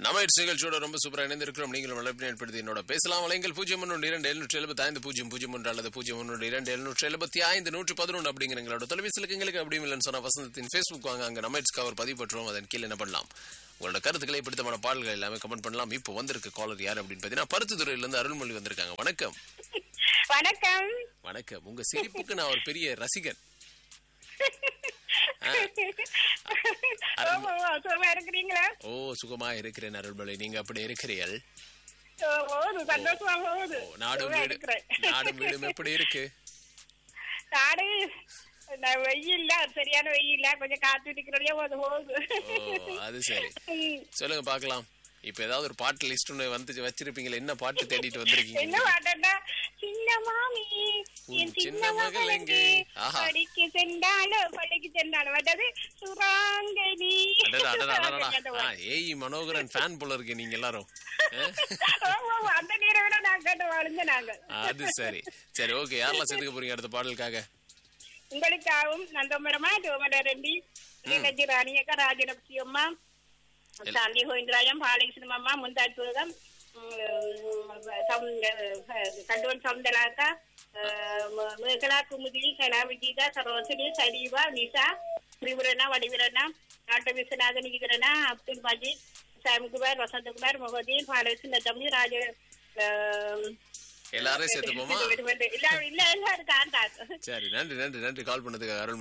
நம்ம இட்ஸ் நிகழ்ச்சியோட ரொம்ப சூப்பரா இணைந்திருக்கிறோம் நீங்களும் வளர்ப்பு ஏற்படுத்தி என்னோட பேசலாம் வலைங்கள் பூஜ்ஜியம் ஒன்று இரண்டு எழுநூற்றி எழுபத்தி ஐந்து பூஜ்ஜியம் பூஜ்ஜியம் ஒன்று அல்லது பூஜ்ஜியம் ஒன்று இரண்டு எழுநூற்றி எழுபத்தி ஐந்து நூற்றி பதினொன்று அப்படிங்கிற எங்களோட தொலைபேசி இலக்கங்களுக்கு அப்படி இல்லைன்னு சொன்னா வசந்தத்தின் ஃபேஸ்புக் வாங்க அங்க நம்ம இட்ஸ் கவர் பதிவு பற்றுவோம் அதன் கீழே என்ன பண்ணலாம் உங்களோட கருத்துக்களை பிடித்தமான பாடல்கள் எல்லாமே கமெண்ட் பண்ணலாம் இப்போ வந்திருக்க காலர் யார் அப்படின்னு பார்த்தீங்கன்னா பருத்துத்துறையில இருந்து அருள்மொழி வந்திருக்காங்க வணக்கம் வணக்கம் வணக்கம் உங்க சிரிப்புக்கு நான் ஒரு பெரிய ரசிகன் ஆ. ஓ, ஓ, சுகமா இருக்கிறீங்களா ஓ சுகமா இருக்கிறேன் அருள்மொழி நீங்க அப்படி இருக்கிறீர்கள் ஓ, போகுது சந்தோஷமா போகுது ஓ, நாடும் சுகமா வீடு இருக்கிறேன். நாடும் வீடும் எப்படி இருக்கு நாடு நான் வெயில்ல சரியான வெயில்ல கொஞ்சம் காத்து நிக்கிறோடய போது போகுது ஓ அது சரி ம். சொல்லுங்க பார்க்கலாம் இப்ப ஏதாவது ஒரு பாட்டு லிஸ்ட் ஒன்று வந்து வச்சிருப்பீங்களா என்ன பாட்டு தேடிட்டு வந்திருக்கீங்க என்ன பாட்டா சின்ன மாமி உன் என் சின்ன சின்ன மகள் மகள் எங்கே? எங்கே ஆஹா. படிக்க சென்றாலோ பள்ளிக்கு சென்றாலோ வந்தது சுராங்கனி அடடா, அடடா, அடடா. ஆ, ஏய் மனோகரன் ஃபேன் போல இருக்கு நீங்க எல்லாரும் ஆ? ஓ, ஓ, அந்த நேரம் விட நான் கேட்டு வாழ்ந்த நாங்க அது சரி சரி ஓகே யாரெல்லாம் சேர்த்துக்க போறீங்க அடுத்த பாடலுக்காக உங்களுக்காகவும் நந்தமரமா டோமர ரெண்டி நீலஜி ராணி அக்கா ராஜலட்சுமி அம்மா சாந்தி கோவிந்தராஜம் பாலகிருஷ்ணம் அம்மா முந்தாட்புரம் கண்டுவன் சவுந்தராக்கா மேகலா குமுதி கலா விஜிதா சரோசினி சரீவா நிஷா திரிபுரனா வடிவிரனா நாட்ட விஸ்வநாதன் விகிதரனா அப்துல் மஜீத் சாமிகுமார் வசந்தகுமார் மொஹதீன் பாலகிருஷ்ண தம்பி ராஜ அஹ், எல்லாரையும் சேர்த்துப்போமா இல்ல இல்ல எல்லாரும் காண்டாக்ட் சரி நன்றி நன்றி நன்றி கால் பண்ணதுக்கு அருள்